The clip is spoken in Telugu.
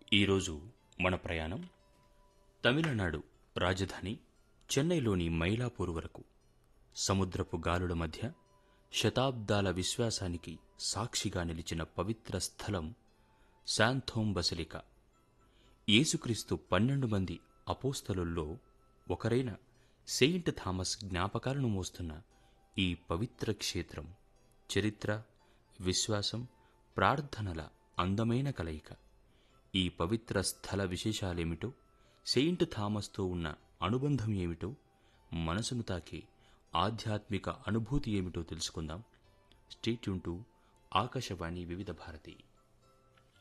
ఈరోజు మన ప్రయాణం తమిళనాడు రాజధాని చెన్నైలోని మైలాపూర్ వరకు సముద్రపు గాలుల మధ్య శతాబ్దాల విశ్వాసానికి సాక్షిగా నిలిచిన పవిత్ర స్థలం శాంథోమ్ బసిలికా యేసుక్రీస్తు పన్నెండు మంది అపోస్తలుల్లో ఒకరైన సెయింట్ థామస్ జ్ఞాపకాలను మోస్తున్న ఈ పవిత్ర క్షేత్రం చరిత్ర విశ్వాసం ప్రార్థనల అందమైన కలయిక ఈ పవిత్ర స్థల విశేషాలేమిటో సెయింట్ థామస్తో ఉన్న అనుబంధం ఏమిటో మనసును తాకే ఆధ్యాత్మిక అనుభూతి ఏమిటో తెలుసుకుందాం స్టేట్యూన్ టు ఆకాశవాణి వివిధ భారతి